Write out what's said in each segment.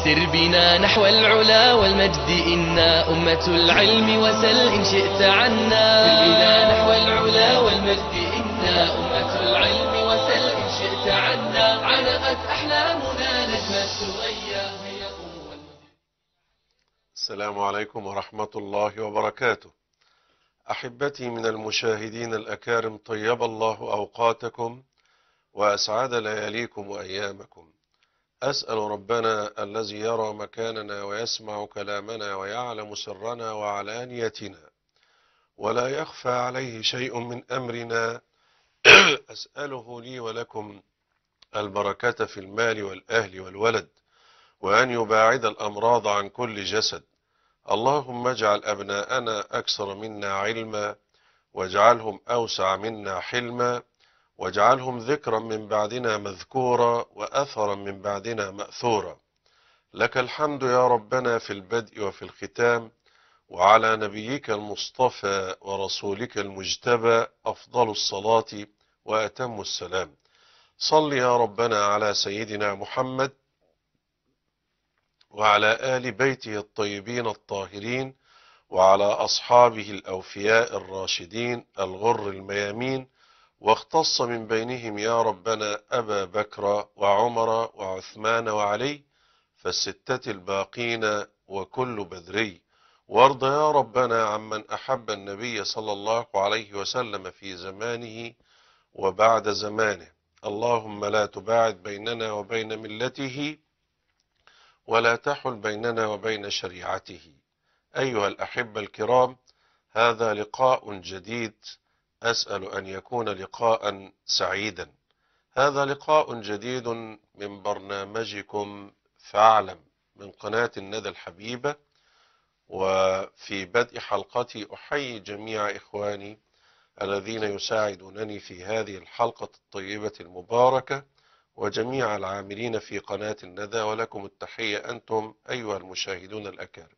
سر بنا نحو العلا والمجد إنا أمة العلم وسل إن شئت عنا سر بنا نحو العلا والمجد إنا أمة العلم وسل إن شئت عنا علقت أحلامنا نجم الثريا هيا قوموا السلام عليكم ورحمة الله وبركاته أحبتي من المشاهدين الأكارم طيب الله أوقاتكم وأسعد لياليكم وأيامكم أسأل ربنا الذي يرى مكاننا ويسمع كلامنا ويعلم سرنا وعلانيتنا ولا يخفى عليه شيء من أمرنا أسأله لي ولكم البركة في المال والأهل والولد وأن يباعد الأمراض عن كل جسد اللهم اجعل أبناءنا أكثر منا علما واجعلهم أوسع منا حلما واجعلهم ذكرا من بعدنا مذكورا وأثرا من بعدنا مأثورا لك الحمد يا ربنا في البدء وفي الختام وعلى نبيك المصطفى ورسولك المجتبى أفضل الصلاة وأتم السلام صل يا ربنا على سيدنا محمد وعلى آل بيته الطيبين الطاهرين وعلى أصحابه الأوفياء الراشدين الغر الميامين واختص من بينهم يا ربنا أبا بكر وعمر وعثمان وعلي فالستة الباقين وكل بدري وارض يا ربنا عمن أحب النبي صلى الله عليه وسلم في زمانه وبعد زمانه اللهم لا تباعد بيننا وبين ملته ولا تحل بيننا وبين شريعته أيها الأحبة الكرام هذا لقاء جديد أسأل أن يكون لقاء سعيدا هذا لقاء جديد من برنامجكم فاعلم من قناة الندى الحبيبة وفي بدء حلقتي أحيي جميع إخواني الذين يساعدونني في هذه الحلقة الطيبة المباركة وجميع العاملين في قناة الندى ولكم التحية أنتم أيها المشاهدون الأكارم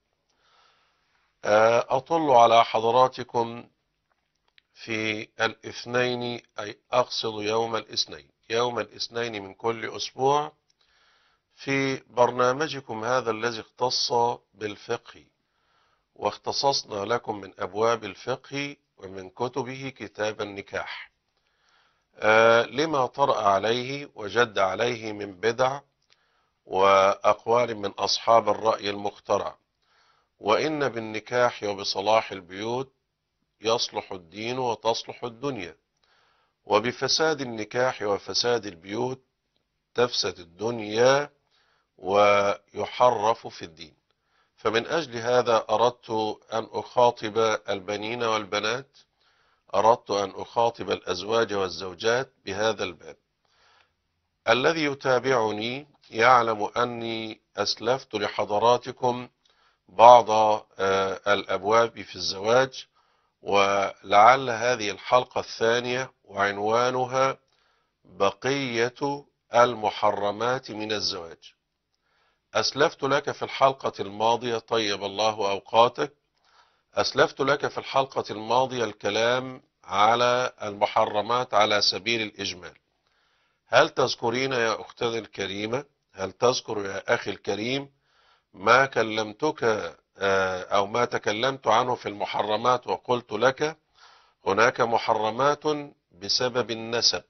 أطل على حضراتكم في الاثنين أي أقصد يوم الاثنين يوم الاثنين من كل أسبوع في برنامجكم هذا الذي اختص بالفقه واختصصنا لكم من أبواب الفقه ومن كتبه كتاب النكاح آه لما طرأ عليه وجد عليه من بدع وأقوال من أصحاب الرأي المخترع وإن بالنكاح وبصلاح البيوت يصلح الدين وتصلح الدنيا وبفساد النكاح وفساد البيوت تفسد الدنيا ويحرف في الدين فمن أجل هذا أردت أن أخاطب البنين والبنات أردت أن أخاطب الأزواج والزوجات بهذا الباب الذي يتابعني يعلم أني أسلفت لحضراتكم بعض الأبواب في الزواج ولعل هذه الحلقة الثانية وعنوانها بقية المحرمات من الزواج أسلفت لك في الحلقة الماضية طيب الله أوقاتك أسلفت لك في الحلقة الماضية الكلام على المحرمات على سبيل الإجمال هل تذكرين يا أختنا الكريمة هل تذكر يا أخي الكريم ما كلمتك أو ما تكلمت عنه في المحرمات وقلت لك هناك محرمات بسبب النسب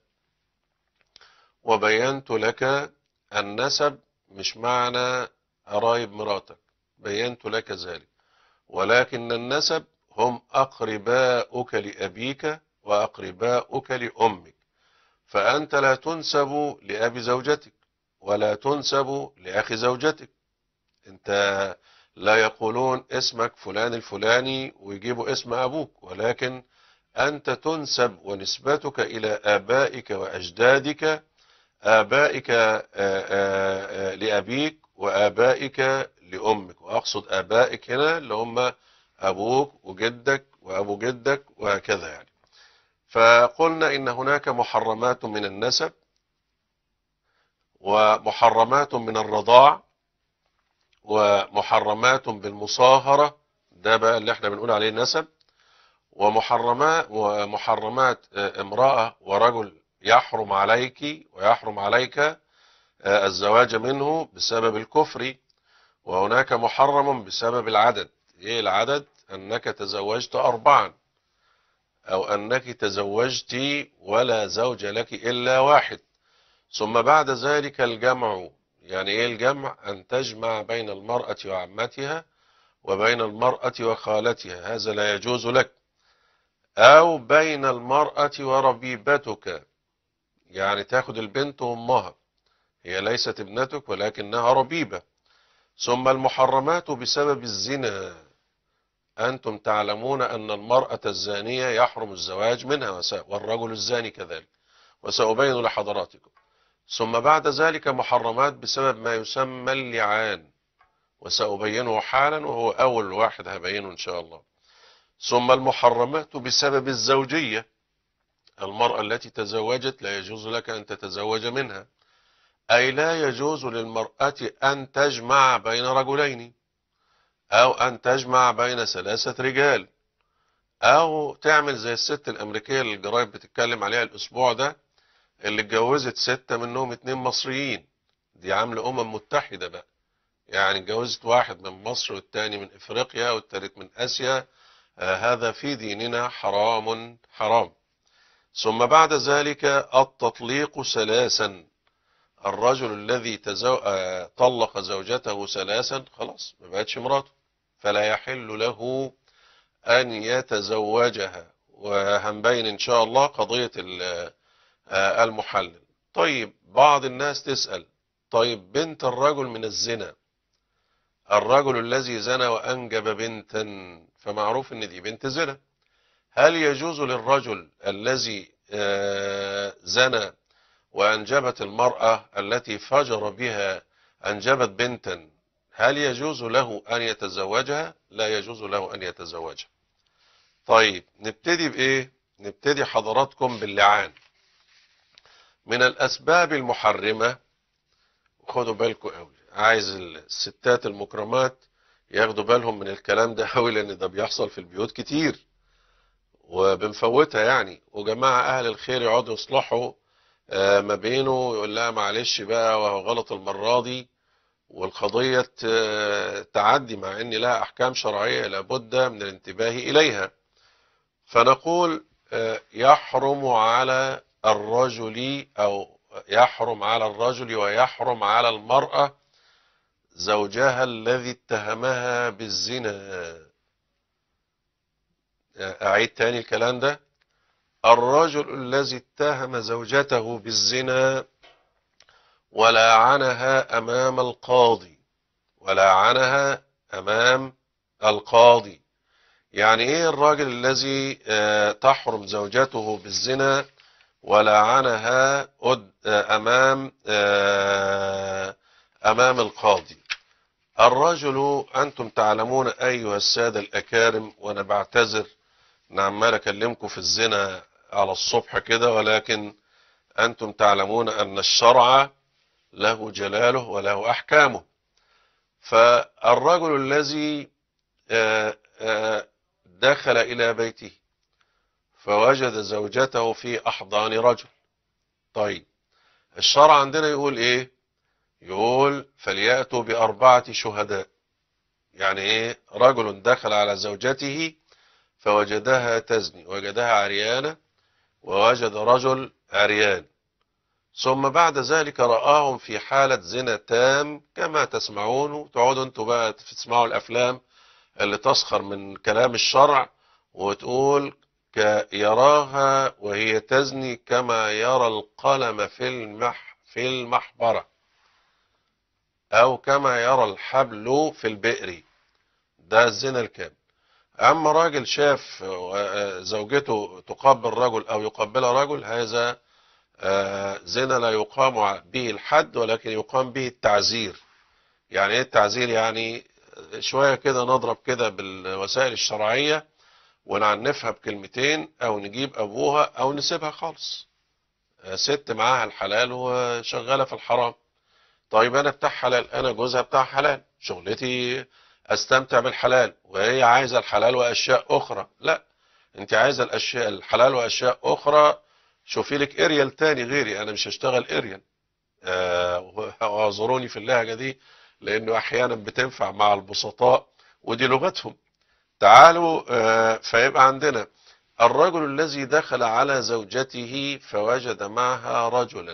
وبينت لك النسب مش معنى قرايب مراتك بينت لك ذلك ولكن النسب هم أقرباؤك لأبيك وأقرباؤك لأمك فأنت لا تنسب لأبي زوجتك ولا تنسب لأخي زوجتك أنت لا يقولون اسمك فلان الفلاني ويجيبوا اسم أبوك ولكن أنت تنسب ونسبتك إلى آبائك وأجدادك آبائك آآ آآ لأبيك وآبائك لأمك وأقصد آبائك هنا اللي هم أبوك وجدك وأبو جدك وهكذا يعني فقلنا إن هناك محرمات من النسب ومحرمات من الرضاع ومحرمات بالمصاهرة ده بقى اللي احنا بنقول عليه نسب ومحرمات ومحرمات امرأة ورجل يحرم عليك ويحرم عليك الزواج منه بسبب الكفر وهناك محرم بسبب العدد ايه العدد انك تزوجت اربعا او انك تزوجت ولا زوج لك الا واحد ثم بعد ذلك الجمع يعني ايه الجمع ان تجمع بين المرأة وعمتها وبين المرأة وخالتها هذا لا يجوز لك او بين المرأة وربيبتك يعني تاخد البنت وامها هي ليست ابنتك ولكنها ربيبة ثم المحرمات بسبب الزنا أنتم تعلمون أن المرأة الزانية يحرم الزواج منها وس- والرجل الزاني كذلك وسأبين لحضراتكم ثم بعد ذلك محرمات بسبب ما يسمى اللعان وسأبينه حالا وهو أول واحد هبينه إن شاء الله ثم المحرمات بسبب الزوجية المرأة التي تزوجت لا يجوز لك أن تتزوج منها أي لا يجوز للمرأة أن تجمع بين رجلين أو أن تجمع بين ثلاثة رجال أو تعمل زي الست الأمريكية اللي الجرايد بتتكلم عليها الأسبوع ده اللي اتجوزت ستة منهم اتنين مصريين دي عاملة أمم متحدة بقى يعني اتجوزت واحد من مصر والتاني من إفريقيا والتالت من آسيا آه هذا في ديننا حرام حرام ثم بعد ذلك التطليق ثلاثا الرجل الذي تزو... آه، طلق زوجته ثلاثا خلاص ما بقتش مراته فلا يحل له أن يتزوجها وهنبين إن شاء الله قضية ال- آه، المحلل طيب بعض الناس تسأل طيب بنت الرجل من الزنا الرجل الذي زنى وأنجب بنتا فمعروف إن دي بنت زنا هل يجوز للرجل الذي آه، زنى وأنجبت المرأة التي فجر بها أنجبت بنتا هل يجوز له أن يتزوجها؟ لا يجوز له أن يتزوجها. طيب نبتدي بإيه؟ نبتدي حضراتكم باللعان. من الأسباب المحرمة خدوا بالكم قوي عايز الستات المكرمات ياخدوا بالهم من الكلام ده قوي لأن ده بيحصل في البيوت كتير وبنفوتها يعني وجماعة أهل الخير يقعدوا يصلحوا آه، ما بينه يقول لها معلش بقى وهو غلط المرة دي والقضية ت- تعدي مع ان لها احكام شرعية لابد من الانتباه اليها فنقول آه، يحرم على الرجل او يحرم على الرجل ويحرم على المرأة زوجها الذي اتهمها بالزنا آه، اعيد تاني الكلام ده الرجل الذي اتهم زوجته بالزنا ولعنها امام القاضي ولعنها امام القاضي يعني ايه الراجل الذي آه، تحرم زوجته بالزنا ولعنها قد- آه، امام آه، امام القاضي الرجل انتم تعلمون ايها الساده الاكارم وانا بعتذر ان عمال اكلمكم في الزنا على الصبح كده ولكن انتم تعلمون ان الشرع له جلاله وله احكامه فالرجل الذي آه، آه، دخل الى بيته فوجد زوجته في احضان رجل طيب الشرع عندنا يقول ايه يقول فليأتوا بأربعة شهداء يعني ايه رجل دخل على زوجته فوجدها تزني وجدها عريانة ووجد رجل عريان ثم بعد ذلك رآهم في حالة زنا تام كما تسمعون وتقعدوا انتوا بقى تسمعوا الأفلام اللي تسخر من كلام الشرع وتقول ك- يراها وهي تزني كما يرى القلم في المح في المحبرة أو كما يرى الحبل في البئر ده الزنا الكامل أما راجل شاف آه، زوجته تقبل رجل أو يقبلها رجل هذا آه، زنا لا يقام به الحد ولكن يقام به التعزير يعني ايه التعزير يعني شوية كده نضرب كده بالوسائل الشرعية ونعنفها بكلمتين او نجيب ابوها او نسيبها خالص آه، ست معاها الحلال وشغالة في الحرام طيب انا بتاع حلال انا جوزها بتاع حلال شغلتي استمتع بالحلال وهي عايزة الحلال واشياء اخرى لا انت عايزة الاشياء الحلال واشياء اخرى شوفي لك اريال تاني غيري انا مش هشتغل اريال آه واعذروني في اللهجة دي لانه احيانا بتنفع مع البسطاء ودي لغتهم تعالوا آه، فيبقى عندنا الرجل الذي دخل على زوجته فوجد معها رجلا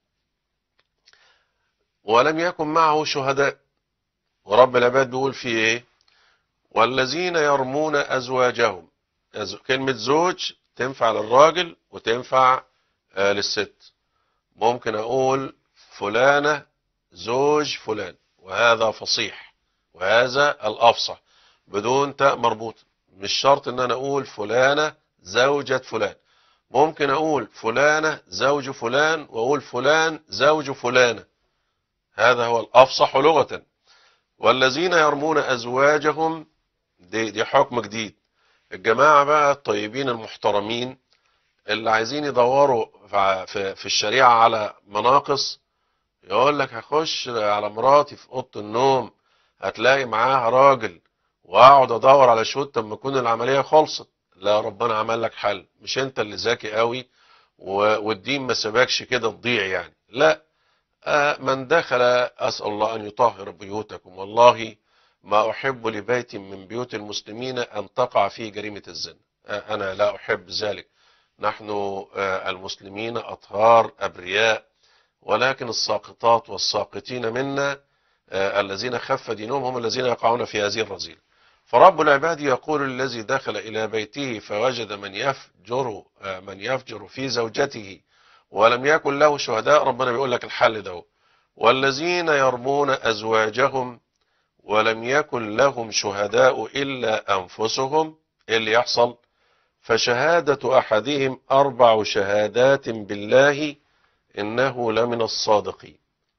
ولم يكن معه شهداء ورب العباد بيقول في ايه والذين يرمون ازواجهم أز- كلمة زوج تنفع للراجل وتنفع آه، للست ممكن اقول فلانة زوج فلان وهذا فصيح وهذا الافصح بدون تاء مربوطة مش شرط ان انا اقول فلانة زوجة فلان ممكن اقول فلانة زوج فلان واقول فلان زوج فلانة هذا هو الافصح لغة والذين يرمون ازواجهم دي, دي حكم جديد الجماعة بقى الطيبين المحترمين اللي عايزين يدوروا في- في في الشريعة على مناقص يقول لك هخش على مراتي في اوضه النوم هتلاقي معاها راجل واقعد ادور على شهود لما تكون العمليه خلصت لا ربنا عمل لك حل مش انت اللي ذكي قوي و- والدين ما سابكش كده تضيع يعني لا آه، من دخل اسال الله ان يطهر بيوتكم والله ما احب لبيت من بيوت المسلمين ان تقع فيه جريمه الزنا آه، انا لا احب ذلك نحن آه، المسلمين اطهار ابرياء ولكن الساقطات والساقطين منا آه، الذين خف دينهم هم الذين يقعون في هذه الرذيلة فرب العباد يقول الذي دخل إلى بيته فوجد من يفجر آه، من يفجر في زوجته ولم يكن له شهداء ربنا بيقول لك الحل ده والذين يرمون أزواجهم ولم يكن لهم شهداء إلا أنفسهم إيه اللي يحصل فشهادة أحدهم أربع شهادات بالله إنه لمن الصادقين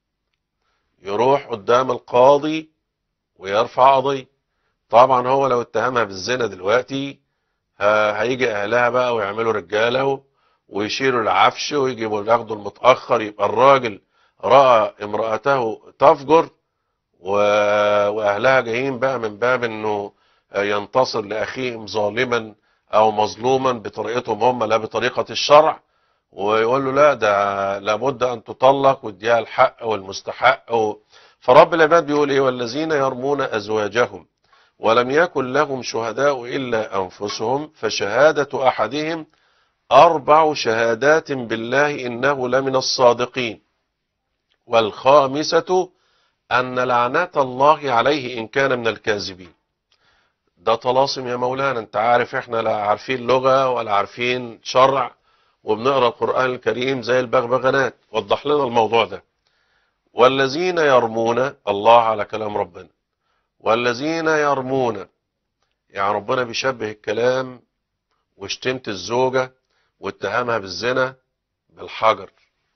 يروح قدام القاضي ويرفع قضية طبعا هو لو اتهمها بالزنا دلوقتي ه- هيجي أهلها بقى ويعملوا رجالة ويشيلوا العفش ويجيبوا ياخدوا المتأخر يبقى الراجل رأى امرأته تفجر و- وأهلها جايين بقى من باب إنه ينتصر لأخيهم ظالما أو مظلوما بطريقتهم هم لا بطريقة الشرع ويقول له لا ده لابد ان تطلق واديها الحق والمستحق و... فرب العباد بيقول ايه والذين يرمون ازواجهم ولم يكن لهم شهداء الا انفسهم فشهادة احدهم اربع شهادات بالله انه لمن الصادقين والخامسة ان لعنة الله عليه ان كان من الكاذبين ده طلاسم يا مولانا انت عارف احنا لا عارفين لغة ولا عارفين شرع وبنقرا القرآن الكريم زي البغبغانات وضح لنا الموضوع ده والذين يرمون الله على كلام ربنا والذين يرمون يعني ربنا بيشبه الكلام واشتمت الزوجة واتهمها بالزنا بالحجر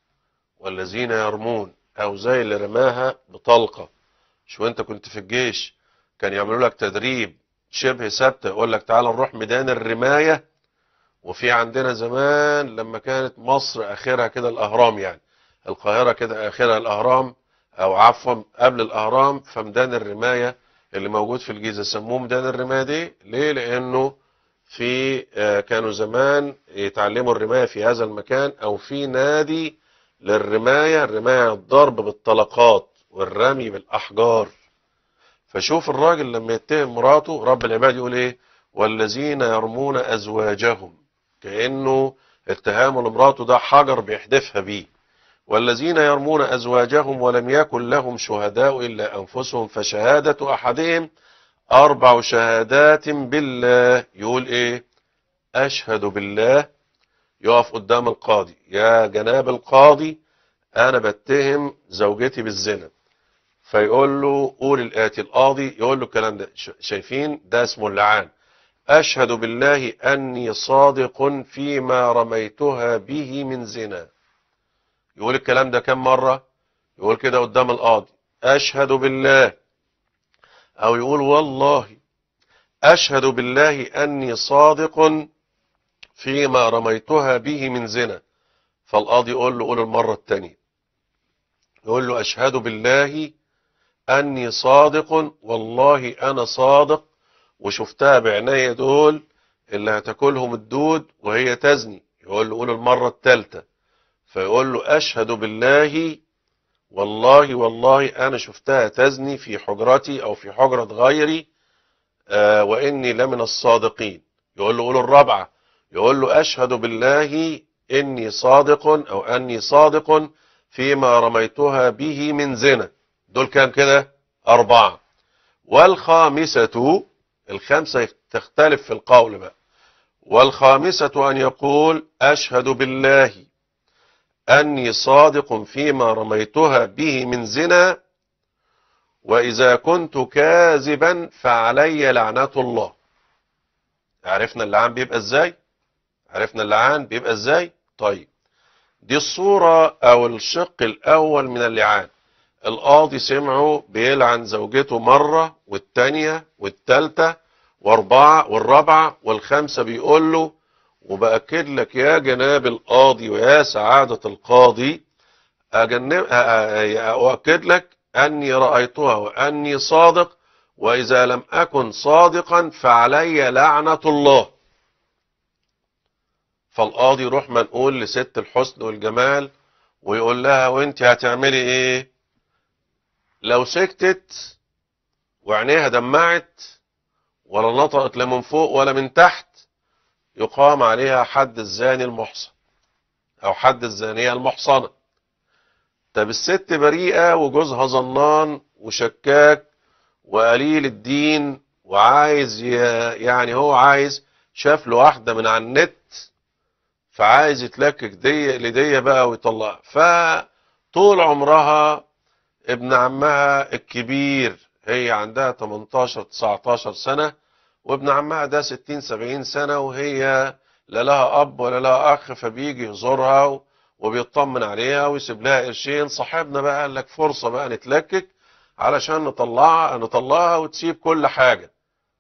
والذين يرمون او زي اللي رماها بطلقة شو انت كنت في الجيش كان يعملوا لك تدريب شبه ثابته يقول لك تعال نروح ميدان الرمايه وفي عندنا زمان لما كانت مصر اخرها كده الاهرام يعني القاهره كده اخرها الاهرام او عفوا قبل الاهرام فميدان الرمايه اللي موجود في الجيزه سموه ميدان الرمايه دي ليه لانه في آه، كانوا زمان يتعلموا الرمايه في هذا المكان او في نادي للرمايه الرمايه الضرب بالطلقات والرمي بالاحجار فشوف الراجل لما يتهم مراته رب العباد يقول ايه والذين يرمون ازواجهم كانه اتهامه لمراته ده حجر بيحدفها بيه والذين يرمون ازواجهم ولم يكن لهم شهداء الا انفسهم فشهاده احدهم اربع شهادات بالله يقول ايه اشهد بالله يقف قدام القاضي يا جناب القاضي انا بتهم زوجتي بالزنا فيقول له قول الآتي القاضي يقول له الكلام ده ش- شايفين ده اسمه اللعان أشهد بالله أني صادق فيما رميتها به من زنا يقول الكلام ده كم مرة يقول كده قدام القاضي أشهد بالله أو يقول والله أشهد بالله أني صادق فيما رميتها به من زنا فالقاضي يقول له قول المرة الثانية يقول له أشهد بالله أني صادق والله أنا صادق وشفتها بعناية دول اللي هتاكلهم الدود وهي تزني يقول له قول المرة الثالثة فيقول له أشهد بالله والله والله أنا شفتها تزني في حجرتي أو في حجرة غيري آه وإني لمن الصادقين يقول له قول الرابعة يقول له أشهد بالله إني صادق أو أني صادق فيما رميتها به من زنا دول كام كده أربعة والخامسة الخمسة تختلف في القول بقى والخامسة أن يقول أشهد بالله أني صادق فيما رميتها به من زنا وإذا كنت كاذبا فعلي لعنة الله عرفنا اللعان بيبقى ازاي عرفنا اللعان بيبقى ازاي طيب دي الصورة او الشق الاول من اللعان القاضي سمعه بيلعن زوجته مرة والتانية والتالتة واربعة والرابعة والخامسة بيقول له وبأكد لك يا جناب القاضي ويا سعادة القاضي أجنب أؤكد لك أني رأيتها وأني صادق وإذا لم أكن صادقا فعلي لعنة الله فالقاضي يروح منقول لست الحسن والجمال ويقول لها وانت هتعملي ايه لو سكتت وعينيها دمعت ولا نطقت لا من فوق ولا من تحت يقام عليها حد الزاني المحصن او حد الزانية المحصنة طب الست بريئة وجوزها ظنان وشكاك وقليل الدين وعايز يعني هو عايز شاف له واحدة من على النت فعايز يتلكك دي لدي بقى ويطلقها فطول عمرها ابن عمها الكبير هي عندها 18 19 سنة وابن عمها ده 60 70 سنة وهي لا لها اب ولا لها اخ فبيجي يزورها وبيطمن عليها ويسيب لها قرشين صاحبنا بقى قال لك فرصة بقى نتلكك علشان نطلعها نطلعها وتسيب كل حاجة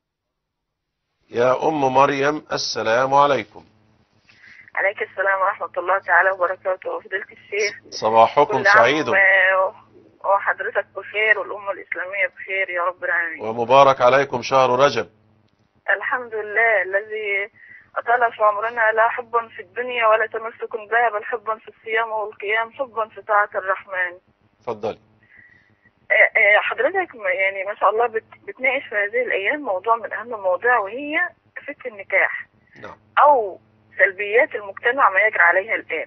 يا ام مريم السلام عليكم عليك السلام ورحمة الله تعالى وبركاته فضيلة الشيخ صباحكم كل عام سعيد و- وحضرتك بخير والأمة الإسلامية بخير يا رب العالمين ومبارك عليكم شهر رجب الحمد لله الذي أطال في عمرنا لا حبا في الدنيا ولا تمسك بها بل حبا في الصيام والقيام حبا في طاعة الرحمن اتفضلي آه، آه، حضرتك م- يعني ما شاء الله بت- بتناقش في هذه الأيام موضوع من أهم المواضيع وهي فكر النكاح نعم أو سلبيات المجتمع ما يجري عليها الآن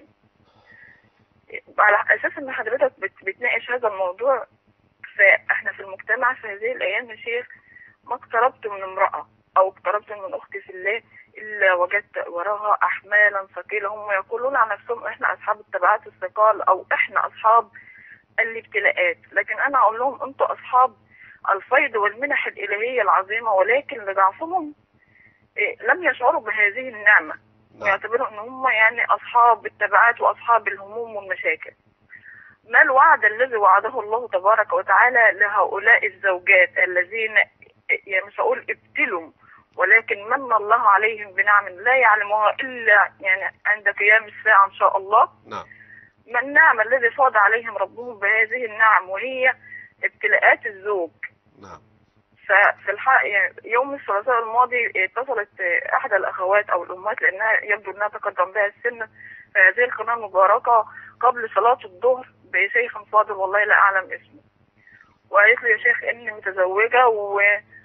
على أساس إن حضرتك بت- بتناقش هذا الموضوع فإحنا في المجتمع في هذه الأيام يا شيخ ما اقتربت من امرأة أو اقتربت من أختي في الله إلا وجدت وراها أحمالا ثقيلة هم يقولون عن نفسهم إحنا أصحاب التبعات الثقال أو إحنا أصحاب الابتلاءات لكن أنا أقول لهم أنتوا أصحاب الفيض والمنح الإلهية العظيمة ولكن لضعفهم إيه، لم يشعروا بهذه النعمة نعم ويعتبروا ان هم يعني اصحاب التبعات واصحاب الهموم والمشاكل ما الوعد الذي وعده الله تبارك وتعالى لهؤلاء الزوجات الذين يعني مش هقول ابتلوا ولكن من الله عليهم بنعم لا يعلمها الا يعني عند قيام الساعه ان شاء الله نعم ما النعم الذي فاض عليهم ربهم بهذه النعم وهي ابتلاءات الزوج نعم ففي الحق يعني يوم الثلاثاء الماضي اتصلت احدى الاخوات او الامهات لانها يبدو انها تقدم بها السن في هذه القناه المباركه قبل صلاه الظهر بشيخ فاضل والله لا اعلم اسمه وقالت لي يا شيخ اني متزوجه و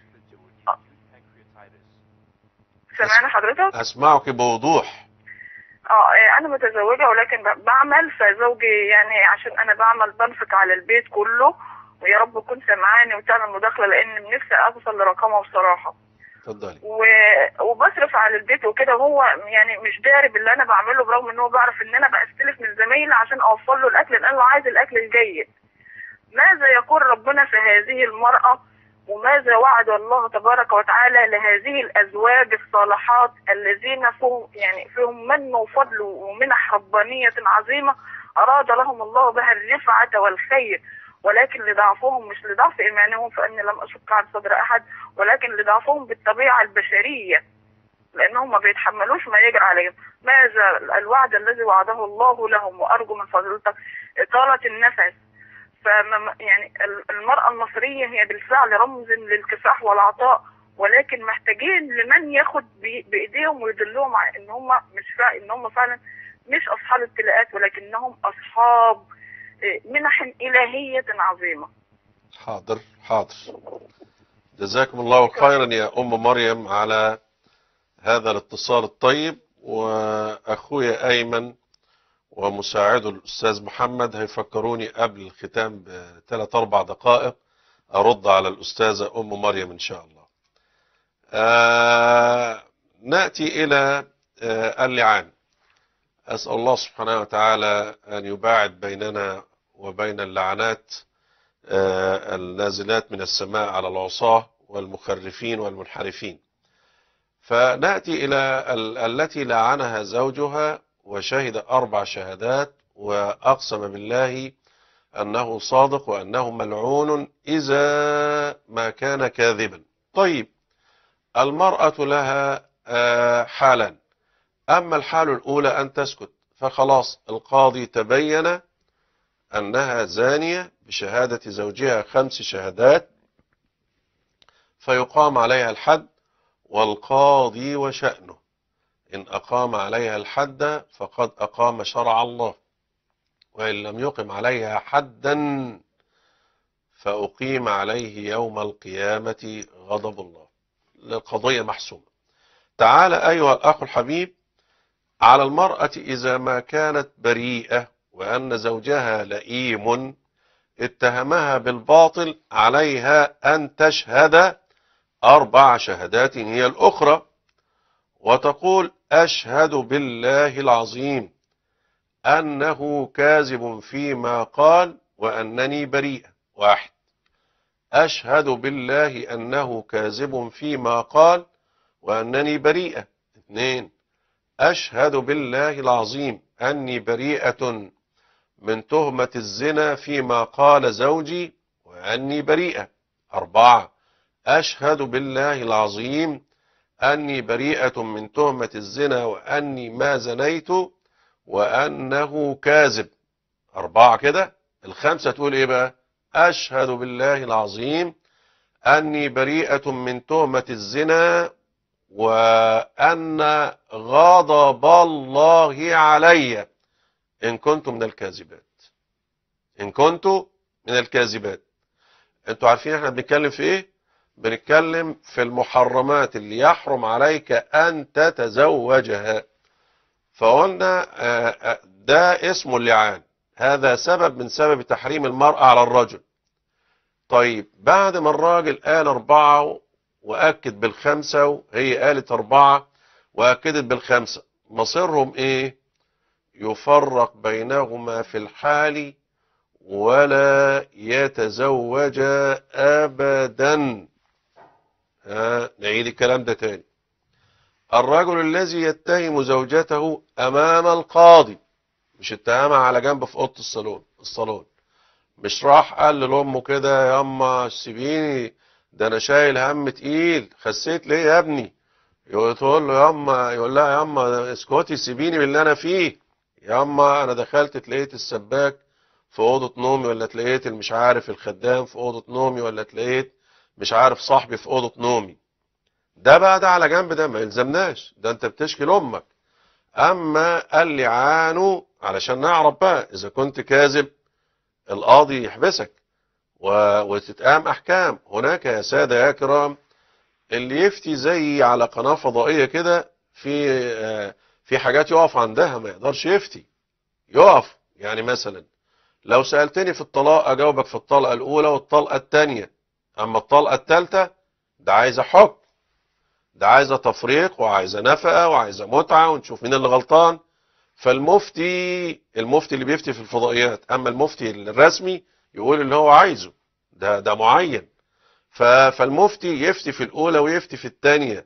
سمعنا حضرتك؟ اسمعك بوضوح اه إيه، انا متزوجه ولكن ب- بعمل فزوجي يعني عشان انا بعمل بنفق على البيت كله ويا رب تكون سامعاني وتعمل مداخله لان نفسي اوصل لرقمها بصراحه اتفضلي و... وبصرف على البيت وكده وهو يعني مش داري باللي انا بعمله برغم ان هو بيعرف ان انا بستلف من زمايلي عشان اوفر له الاكل لان هو عايز الاكل الجيد ماذا يقول ربنا في هذه المرأة وماذا وعد الله تبارك وتعالى لهذه الأزواج الصالحات الذين فيهم يعني فيهم من وفضل ومنح ربانية عظيمة أراد لهم الله بها الرفعة والخير ولكن لضعفهم مش لضعف إيمانهم فإني لم أشك عن صدر أحد ولكن لضعفهم بالطبيعة البشرية لأنهم ما بيتحملوش ما يجري عليهم ماذا الوعد الذي وعده الله لهم وأرجو من فضيلتك إطالة النفس فما يعني ال- المرأة المصرية هي بالفعل رمز للكفاح والعطاء ولكن محتاجين لمن ياخد بي- بايديهم ويدلهم على ان هم مش فا... ان هم فعلا مش اصحاب ابتلاءات ولكنهم اصحاب آه، منح إلهية عظيمة حاضر حاضر جزاكم الله خيرا يا أم مريم على هذا الاتصال الطيب وأخويا أيمن ومساعده الأستاذ محمد هيفكروني قبل الختام بثلاث أربع دقائق أرد على الأستاذة أم مريم إن شاء الله آه نأتي إلى آه اللعان أسأل الله سبحانه وتعالى أن يباعد بيننا وبين اللعنات آه النازلات من السماء على العصاة والمخرفين والمنحرفين فنأتي إلى ال- التي لعنها زوجها وشهد أربع شهادات وأقسم بالله أنه صادق وأنه ملعون إذا ما كان كاذبا طيب المرأة لها آه، حالان أما الحال الأولى أن تسكت فخلاص القاضي تبين أنها زانية بشهادة زوجها خمس شهادات فيقام عليها الحد والقاضي وشأنه إن أقام عليها الحد فقد أقام شرع الله وإن لم يقم عليها حدا فأقيم عليه يوم القيامة غضب الله القضية محسومة تعال أيها الأخ الحبيب على المرأة إذا ما كانت بريئة وأن زوجها لئيم اتهمها بالباطل عليها أن تشهد أربع شهادات هي الأخرى وتقول أشهد بالله العظيم أنه كاذب فيما قال وأنني بريئة واحد أشهد بالله أنه كاذب فيما قال وأنني بريئة اثنين أشهد بالله العظيم أني بريئة من تهمة الزنا فيما قال زوجي وأني بريئة أربعة أشهد بالله العظيم أني بريئة من تهمة الزنا وأني ما زنيت وأنه كاذب أربعة كده الخمسة تقول إيه بقى أشهد بالله العظيم أني بريئة من تهمة الزنا وأن غضب الله علي إن كنت من الكاذبات إن كنت من الكاذبات أنتوا عارفين احنا بنتكلم في إيه بنتكلم في المحرمات اللي يحرم عليك أن تتزوجها فقلنا آه، آه، ده اسمه اللعان هذا سبب من سبب تحريم المرأة على الرجل طيب بعد ما الراجل قال أربعة وأكد بالخمسة وهي قالت أربعة وأكدت بالخمسة مصيرهم إيه يفرق بينهما في الحال ولا يتزوج أبدا ها نعيد الكلام ده تاني الرجل الذي يتهم زوجته أمام القاضي مش اتهمها على جنب في أوضة الصالون الصالون مش راح قال لأمه كده يا أما سيبيني ده أنا شايل هم تقيل خسيت ليه يا ابني يقول تقول له يا أما يقول لها يا أما اسكتي سيبيني باللي أنا فيه يا أما أنا دخلت تلاقيت السباك في أوضة نومي ولا تلاقيت مش عارف الخدام في أوضة نومي ولا تلاقيت مش عارف صاحبي في أوضة نومي ده بقى ده على جنب ده ما يلزمناش ده انت بتشكي لامك اما اللعان علشان نعرف بقى اذا كنت كاذب القاضي يحبسك و... وتتقام احكام هناك يا ساده يا كرام اللي يفتي زي على قناه فضائيه كده في آه، في حاجات يقف عندها ما يقدرش يفتي يقف يعني مثلا لو سالتني في الطلاق اجاوبك في الطلقه الاولى والطلقه الثانيه اما الطلقه الثالثه ده عايزه حكم ده عايزه تفريق وعايزه نفقه وعايزه متعه ونشوف مين اللي غلطان فالمفتي المفتي اللي بيفتي في الفضائيات اما المفتي الرسمي يقول اللي هو عايزه ده ده معين ف- فالمفتي يفتي في الاولى ويفتي في الثانيه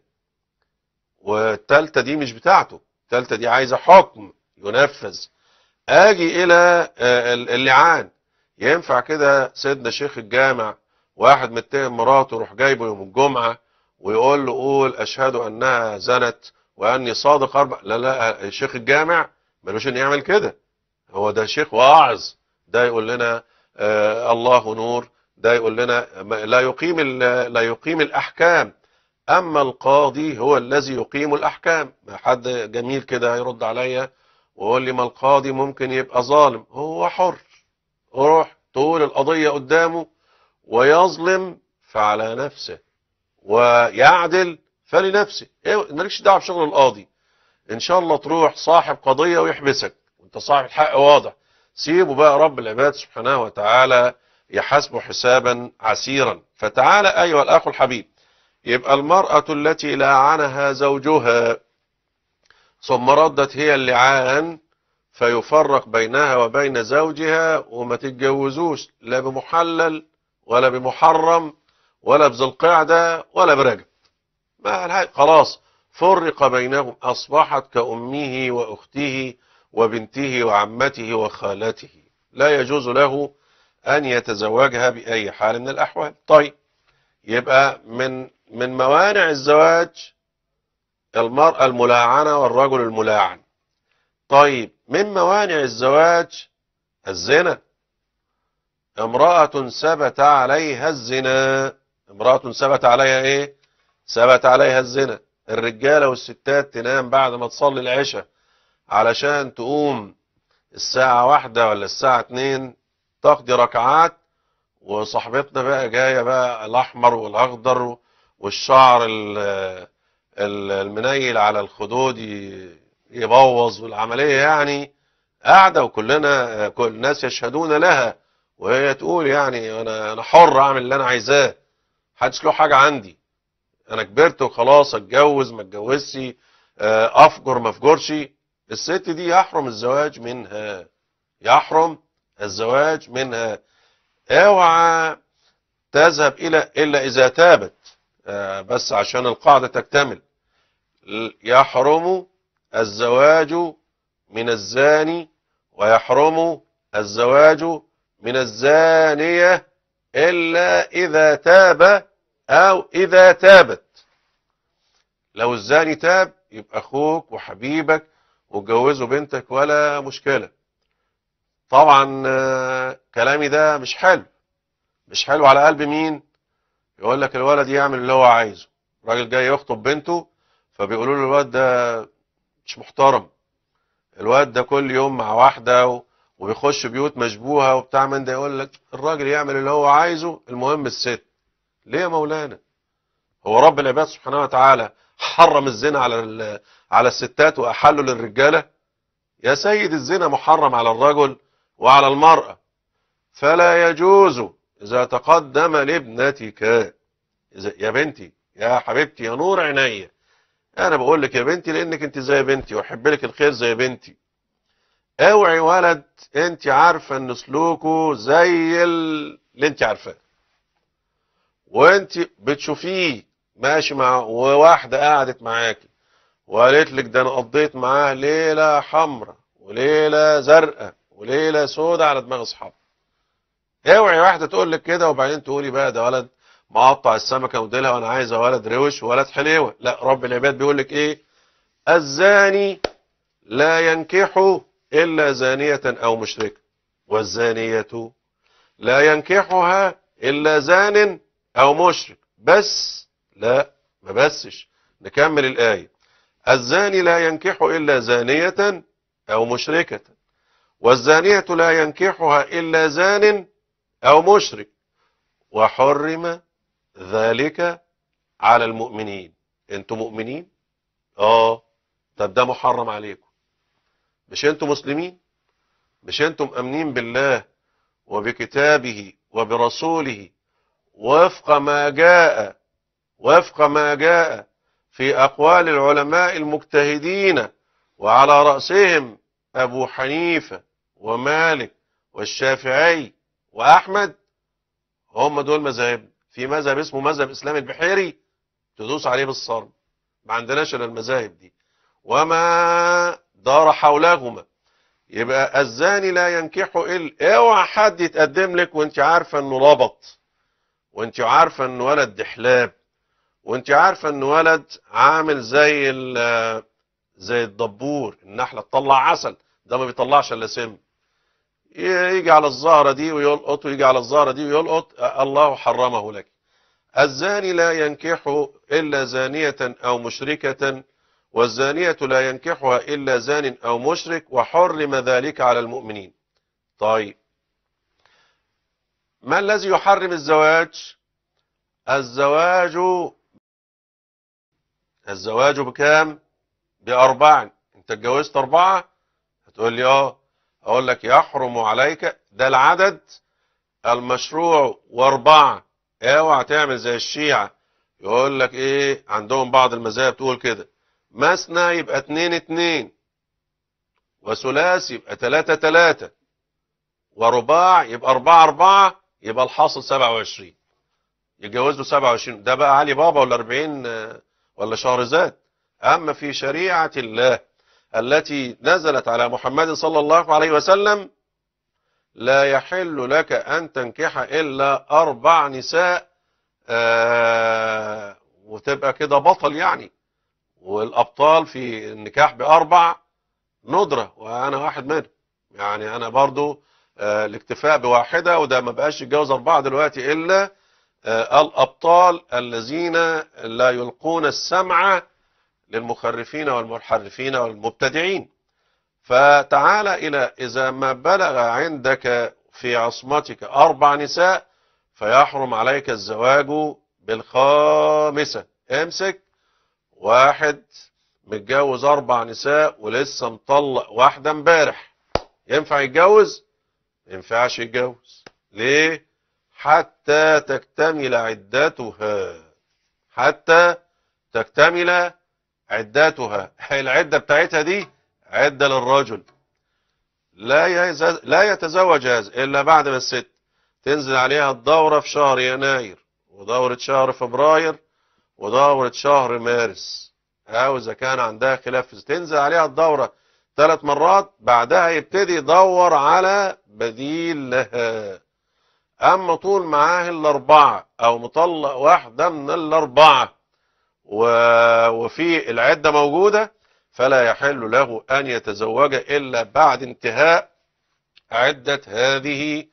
والثالثه دي مش بتاعته الثالثه دي عايزه حكم ينفذ اجي الى آه، اللعان ينفع كده سيدنا شيخ الجامع واحد متهم مراته يروح جايبه يوم الجمعه ويقول له قول اشهد انها زنت واني صادق اربع لا لا شيخ الجامع ملوش ان يعمل كده هو ده شيخ واعظ ده يقول لنا آه الله نور ده يقول لنا ما- لا يقيم ال- لا يقيم الاحكام اما القاضي هو الذي يقيم الاحكام ما حد جميل كده هيرد عليا ويقول لي ما القاضي ممكن يبقى ظالم هو حر روح تقول القضية قدامه ويظلم فعلى نفسه ويعدل فلنفسه ايه مالكش دعوه بشغل القاضي ان شاء الله تروح صاحب قضيه ويحبسك وانت صاحب الحق واضح سيبه بقى رب العباد سبحانه وتعالى يحاسبه حسابا عسيرا فتعالى ايها الاخ الحبيب يبقى المراه التي لاعنها زوجها ثم ردت هي اللعان فيفرق بينها وبين زوجها وما تتجوزوش لا بمحلل ولا بمحرم ولا بذي القعدة ولا برجب ما الهي- خلاص فرق بينهم أصبحت كأمه وأخته وبنته وعمته وخالته لا يجوز له أن يتزوجها بأي حال من الأحوال طيب يبقى من من موانع الزواج المرأة الملاعنة والرجل الملاعن طيب من موانع الزواج الزنا امرأة ثبت عليها الزنا امرأة ثبت عليها ايه ثبت عليها الزنا الرجالة والستات تنام بعد ما تصلي العشاء علشان تقوم الساعة واحدة ولا الساعة اتنين تقضي ركعات وصاحبتنا بقى جاية بقى الأحمر والأخضر والشعر ال- ال- المنيل على الخدود ي- يبوظ والعملية يعني قاعدة وكلنا كل الناس يشهدون لها وهي تقول يعني انا انا حر اعمل اللي انا عايزاه محدش له حاجه عندي انا كبرت وخلاص اتجوز ما اتجوزش آه، افجر ما افجرش الست دي يحرم الزواج منها يحرم الزواج منها اوعى تذهب الى الا اذا تابت آه، بس عشان القاعده تكتمل يحرم الزواج من الزاني ويحرم الزواج من الزانية إلا إذا تاب أو إذا تابت لو الزاني تاب يبقى أخوك وحبيبك وتجوزوا بنتك ولا مشكلة طبعا آه، كلامي ده مش حلو مش حلو على قلب مين يقول لك الولد يعمل اللي هو عايزه راجل جاي يخطب بنته فبيقولوا له الواد ده مش محترم الواد ده كل يوم مع واحدة و... وبيخش بيوت مشبوهة وبتاع من ده يقول لك الراجل يعمل اللي هو عايزه المهم الست ليه يا مولانا هو رب العباد سبحانه وتعالى حرم الزنا على ال... على الستات وأحله للرجالة يا سيد الزنا محرم على الرجل وعلى المرأة فلا يجوز إذا تقدم لابنتك إذا يا بنتي يا حبيبتي يا نور عينيا انا بقول لك يا بنتي لانك انت زي بنتي واحب لك الخير زي بنتي اوعي ولد انت عارفه ان سلوكه زي ال- اللي انت عارفاه وانت بتشوفيه ماشي مع وواحده قعدت معاكي وقالت لك ده انا قضيت معاه ليله حمراء وليله زرقاء وليله سوداء على دماغ اصحابه اوعي واحده تقول لك كده وبعدين تقولي بقى ده ولد مقطع السمكه وديلها وانا عايزه ولد روش وولد حليوه لا رب العباد بيقول لك ايه الزاني لا ينكح الا زانيه او مشركه والزانيه لا ينكحها الا زان او مشرك بس لا ما بسش نكمل الايه الزاني لا ينكح الا زانيه او مشركه والزانيه لا ينكحها الا زان او مشرك وحرم ذلك على المؤمنين انتم مؤمنين اه طب ده محرم عليكم مش انتم مسلمين مش انتم امنين بالله وبكتابه وبرسوله وفق ما جاء وفق ما جاء في اقوال العلماء المجتهدين وعلى راسهم ابو حنيفه ومالك والشافعي واحمد هم دول مذاهب في مذهب اسمه مذهب اسلام البحيري تدوس عليه بالصرم ما عندناش الا المذاهب دي وما دار حولهما يبقى الزاني لا ينكح الا اوعى حد يتقدم لك وانت عارفه انه لبط وانت عارفه انه ولد دحلاب وانت عارفه انه ولد عامل زي ال- زي الدبور النحله تطلع عسل ده ما بيطلعش الا سم يجي على الزهرة دي ويلقط ويجي على الزهرة دي ويلقط الله حرمه لك الزاني لا ينكح إلا زانية أو مشركة والزانية لا ينكحها إلا زان أو مشرك وحرم ذلك على المؤمنين طيب ما الذي يحرم الزواج الزواج الزواج بكام بأربع انت اتجوزت أربعة هتقول لي اه اقول لك يحرم عليك ده العدد المشروع واربعة اوعى تعمل زي الشيعة يقول لك ايه عندهم بعض المذاهب تقول كده مثنى يبقى اتنين اتنين وثلاث يبقى تلاتة تلاتة ورباع يبقى أربعة أربعة يبقى الحاصل سبعة وعشرين يتجوزوا سبعة وعشرين ده بقى علي بابا ولا أربعين ولا شهرزاد أما في شريعة الله التي نزلت على محمد صلى الله عليه وسلم لا يحل لك أن تنكح إلا أربع نساء آه وتبقى كده بطل يعني والأبطال في النكاح بأربع ندرة وأنا واحد منهم يعني أنا برضو آه الاكتفاء بواحدة وده ما بقاش يتجوز أربعة دلوقتي إلا آه الأبطال الذين لا يلقون السمع للمخرفين والمنحرفين والمبتدعين فتعال إلى إذا ما بلغ عندك في عصمتك أربع نساء فيحرم عليك الزواج بالخامسة امسك واحد متجوز أربع نساء ولسه مطلق واحدة امبارح ينفع يتجوز؟ ما ينفعش يتجوز ليه؟ حتى تكتمل عدتها حتى تكتمل عدتها العدة بتاعتها دي عدة للرجل لا لا يتزوج هذا إلا بعد ما الست تنزل عليها الدورة في شهر يناير ودورة شهر فبراير ودورة شهر مارس أو إذا كان عندها خلاف تنزل عليها الدورة ثلاث مرات بعدها يبتدي يدور على بديل لها أما طول معاه الأربعة أو مطلق واحدة من الأربعة وفي العدة موجودة فلا يحل له أن يتزوج إلا بعد انتهاء عدة هذه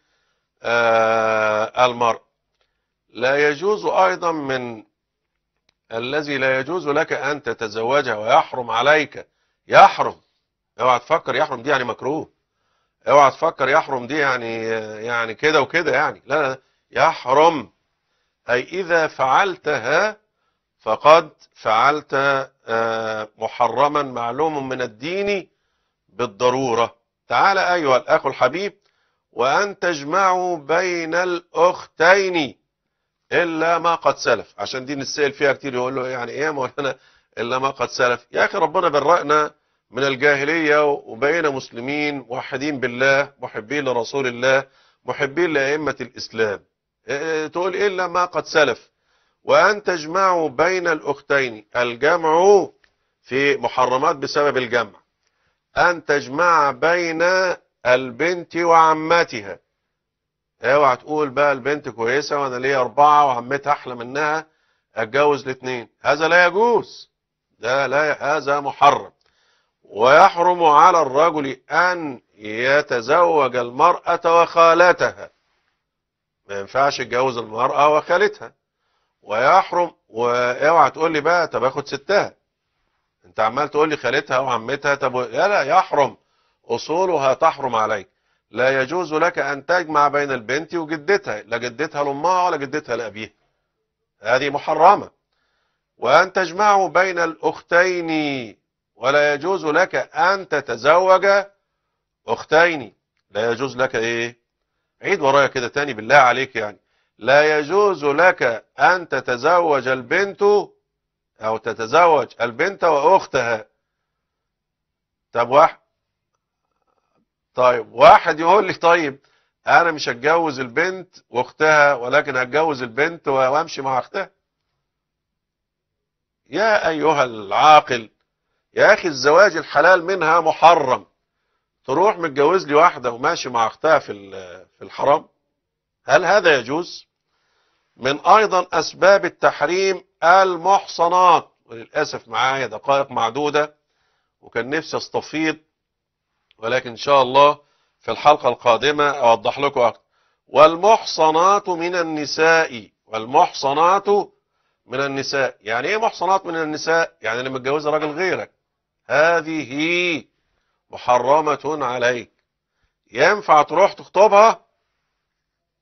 المرء لا يجوز أيضا من الذي لا يجوز لك أن تتزوجها ويحرم عليك يحرم اوعى تفكر يحرم دي يعني مكروه اوعى تفكر يحرم دي يعني يعني كده وكده يعني لا لا يحرم أي إذا فعلتها فقد فعلت محرما معلوم من الدين بالضرورة تعال أيها الأخ الحبيب وأن تجمعوا بين الأختين إلا ما قد سلف عشان دي نسأل فيها كتير يقول له يعني إيه مولانا إلا ما قد سلف يا أخي ربنا برأنا من الجاهلية وبقينا مسلمين موحدين بالله محبين لرسول الله محبين لأئمة الإسلام إيه تقول إلا ما قد سلف وأن تجمعوا بين الأختين الجمع في محرمات بسبب الجمع أن تجمع بين البنت وعمتها اوعى تقول بقى البنت كويسة وانا ليا اربعة وعمتها احلى منها اتجوز الاثنين هذا لا يجوز ده لا هذا محرم ويحرم على الرجل ان يتزوج المرأة وخالتها ما ينفعش يتجوز المرأة وخالتها ويحرم واوعى تقول لي بقى طب اخد ستها انت عمال تقول لي خالتها وعمتها طب لا لا يحرم اصولها تحرم عليك لا يجوز لك ان تجمع بين البنت وجدتها لا جدتها لامها ولا جدتها لابيها هذه محرمه وان تجمعوا بين الاختين ولا يجوز لك ان تتزوج اختين لا يجوز لك ايه عيد ورايا كده تاني بالله عليك يعني لا يجوز لك ان تتزوج البنت او تتزوج البنت واختها طب واحد طيب واحد يقول لي طيب انا مش هتجوز البنت واختها ولكن هتجوز البنت وامشي مع اختها يا ايها العاقل يا اخي الزواج الحلال منها محرم تروح متجوز لي واحده وماشي مع اختها في في الحرام هل هذا يجوز من ايضا اسباب التحريم المحصنات وللاسف معايا دقائق معدوده وكان نفسي استفيض ولكن ان شاء الله في الحلقة القادمة اوضح لكم اكتر والمحصنات من النساء والمحصنات من النساء يعني ايه محصنات من النساء يعني اللي متجوزه راجل غيرك هذه محرمة عليك ينفع تروح تخطبها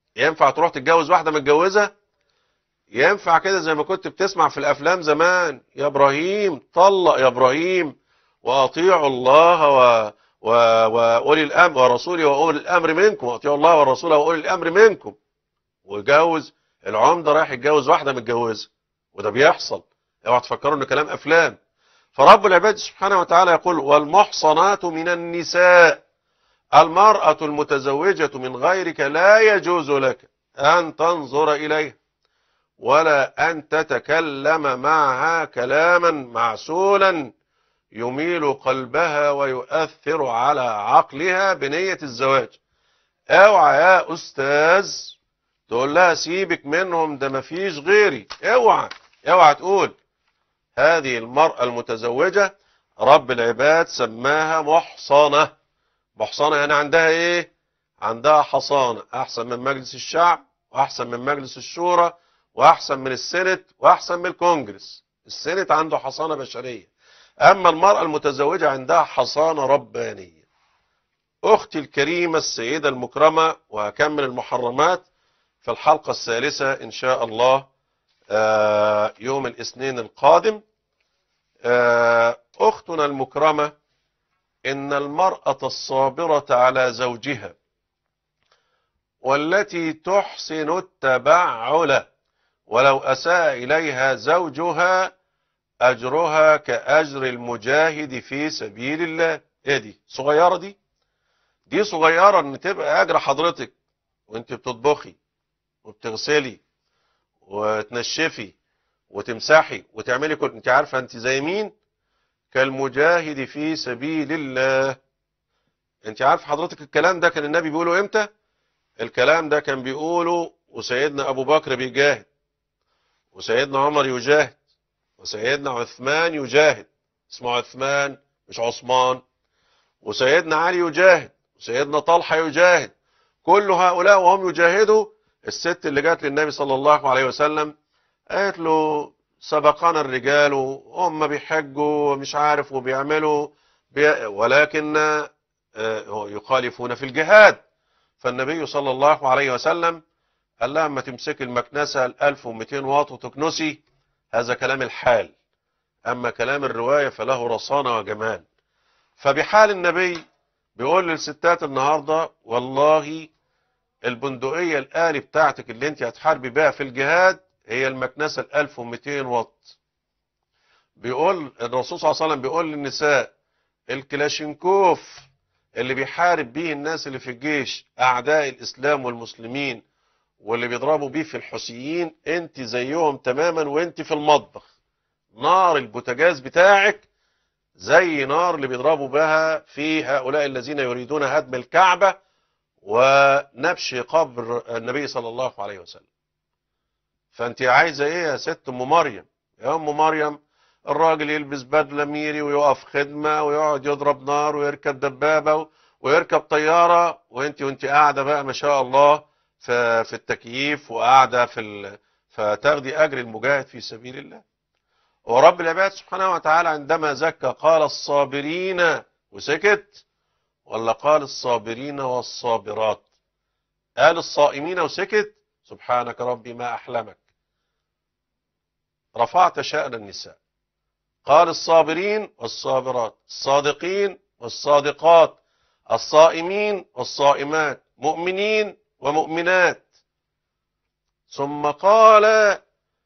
ينفع تروح تتجوز واحدة متجوزة ينفع كده زي ما كنت بتسمع في الافلام زمان يا ابراهيم طلق يا ابراهيم واطيعوا الله و و واولي الامر ورسوله واولي الامر منكم واطيعوا الله والرسول واولي الامر منكم وجوز العمده رايح يتجوز واحده متجوزه وده بيحصل اوعى تفكروا انه كلام افلام فرب العباد سبحانه وتعالى يقول والمحصنات من النساء المرأة المتزوجة من غيرك لا يجوز لك أن تنظر إليها ولا أن تتكلم معها كلاما معسولا يميل قلبها ويؤثر على عقلها بنية الزواج اوعى يا أستاذ تقول لها سيبك منهم ده مفيش غيري اوعى اوعى تقول هذه المرأة المتزوجة رب العباد سماها محصنة محصنة يعني عندها ايه عندها حصانة احسن من مجلس الشعب واحسن من مجلس الشورى واحسن من السنت واحسن من الكونجرس السنت عنده حصانة بشرية اما المرأة المتزوجة عندها حصانة ربانية اختي الكريمة السيدة المكرمة وهكمل المحرمات في الحلقة الثالثة ان شاء الله آه، يوم الاثنين القادم آه، اختنا المكرمة ان المرأة الصابرة على زوجها والتي تحسن التبعل ولو اساء اليها زوجها اجرها كاجر المجاهد في سبيل الله ايه دي صغيرة دي دي صغيرة ان تبقى اجر حضرتك وانت بتطبخي وبتغسلي وتنشفي وتمسحي وتعملي كل انت عارفة انت زي مين كالمجاهد في سبيل الله انت عارف حضرتك الكلام ده كان النبي بيقوله امتى الكلام ده كان بيقوله وسيدنا ابو بكر بيجاهد وسيدنا عمر يجاهد وسيدنا عثمان يجاهد اسمه عثمان مش عثمان وسيدنا علي يجاهد وسيدنا طلحة يجاهد كل هؤلاء وهم يجاهدوا الست اللي جات للنبي صلى الله عليه وسلم قالت له سبقنا الرجال وهم بيحجوا ومش عارف وبيعملوا بي ولكن آه، يخالفون في الجهاد فالنبي صلى الله عليه وسلم قال لها اما تمسكي المكنسة ال 1200 واط وتكنسي هذا كلام الحال اما كلام الرواية فله رصانة وجمال فبحال النبي بيقول للستات النهاردة والله البندقية الآلي بتاعتك اللي انت هتحاربي بيها في الجهاد هي المكنسة ال 1200 واط بيقول الرسول صلى الله عليه وسلم بيقول للنساء الكلاشينكوف اللي بيحارب بيه الناس اللي في الجيش اعداء الاسلام والمسلمين واللي بيضربوا بيه في الحوثيين انت زيهم تماما وانت في المطبخ نار البوتاجاز بتاعك زي نار اللي بيضربوا بها في هؤلاء الذين يريدون هدم الكعبة ونبش قبر النبي صلى الله عليه وسلم فانت عايزة ايه يا ست ام مريم يا ام مريم الراجل يلبس بدلة ميري ويقف خدمة ويقعد يضرب نار ويركب دبابة ويركب طيارة وانت وانت قاعدة بقى ما شاء الله في, في التكييف وقاعدة في ال... فتاخدي اجر المجاهد في سبيل الله ورب العباد سبحانه وتعالى عندما زكى قال الصابرين وسكت ولا قال الصابرين والصابرات قال الصائمين وسكت سبحانك ربي ما أحلمك رفعت شأن النساء قال الصابرين والصابرات الصادقين والصادقات الصائمين والصائمات مؤمنين ومؤمنات ثم قال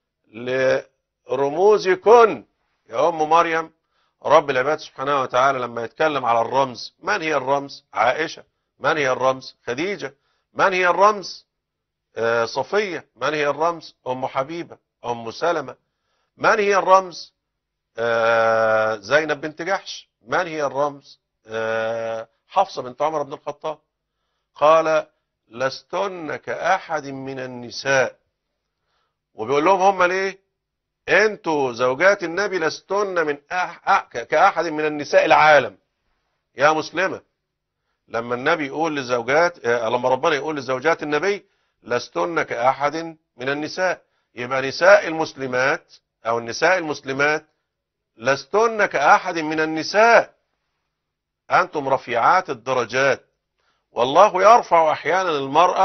لرموزكن يا أم مريم رب العباد سبحانه وتعالى لما يتكلم على الرمز من هي الرمز عائشة من هي الرمز خديجة من هي الرمز آه صفية من هي الرمز أم حبيبة أم سلمة من هي الرمز آه زينب بنت جحش من هي الرمز آه حفصة بنت عمر بن الخطاب قال لستن كأحد من النساء وبيقول لهم هم ليه انتوا زوجات النبي لستن من أح... أح... كأحد من النساء العالم يا مسلمة لما النبي يقول لزوجات لما ربنا يقول لزوجات النبي لستن كأحد من النساء يبقى نساء المسلمات او النساء المسلمات لستن كأحد من النساء انتم رفيعات الدرجات والله يرفع احيانا المرأة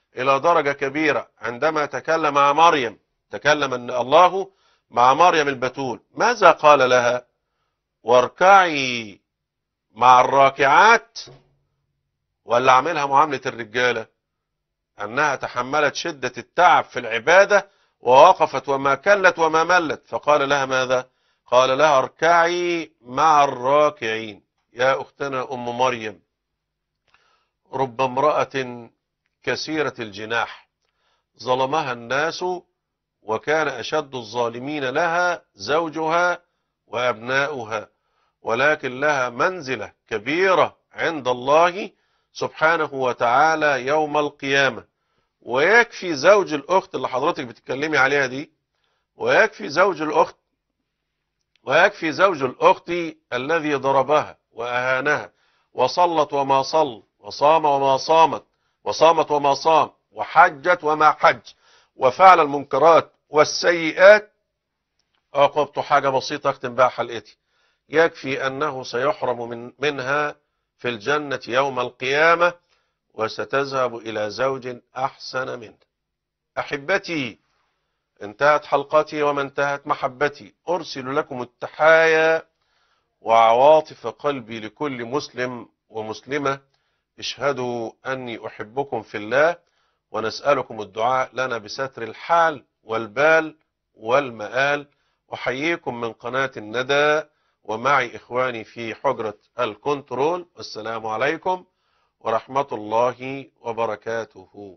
إلى درجة كبيرة عندما تكلم مع مريم تكلم أن الله مع مريم البتول ماذا قال لها واركعي مع الراكعات ولا عملها معاملة الرجالة أنها تحملت شدة التعب في العبادة ووقفت وما كلت وما ملت فقال لها ماذا قال لها اركعي مع الراكعين يا أختنا أم مريم رب امرأة كثيرة الجناح ظلمها الناس وكان أشد الظالمين لها زوجها وأبناؤها ولكن لها منزلة كبيرة عند الله سبحانه وتعالى يوم القيامة ويكفي زوج الأخت اللي حضرتك بتتكلمي عليها دي ويكفي زوج الأخت ويكفي زوج الأخت الذي ضربها وأهانها وصلت وما صل وصام وما صامت وصامت وما صام وحجت وما حج وفعل المنكرات والسيئات أقبت حاجة بسيطة أختم بها حلقتي يكفي أنه سيحرم من منها في الجنة يوم القيامة وستذهب إلى زوج أحسن منه أحبتي انتهت حلقتي وما انتهت محبتي أرسل لكم التحايا وعواطف قلبي لكل مسلم ومسلمة اشهدوا أني أحبكم في الله ونسألكم الدعاء لنا بستر الحال والبال والمآل أحييكم من قناة الندى ومعي إخواني في حجرة الكنترول والسلام عليكم ورحمة الله وبركاته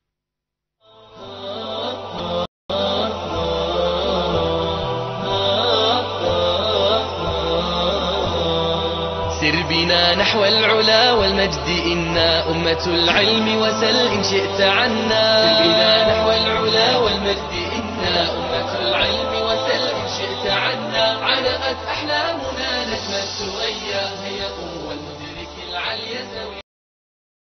سر بنا نحو العلا والمجد إنا أمة العلم وسل إن شئت عنا سر بنا نحو العلا والمجد إنا أمة العلم وسل إن شئت عنا علقت أحلامنا نجم الثريا هيا والمدرك العلي سويا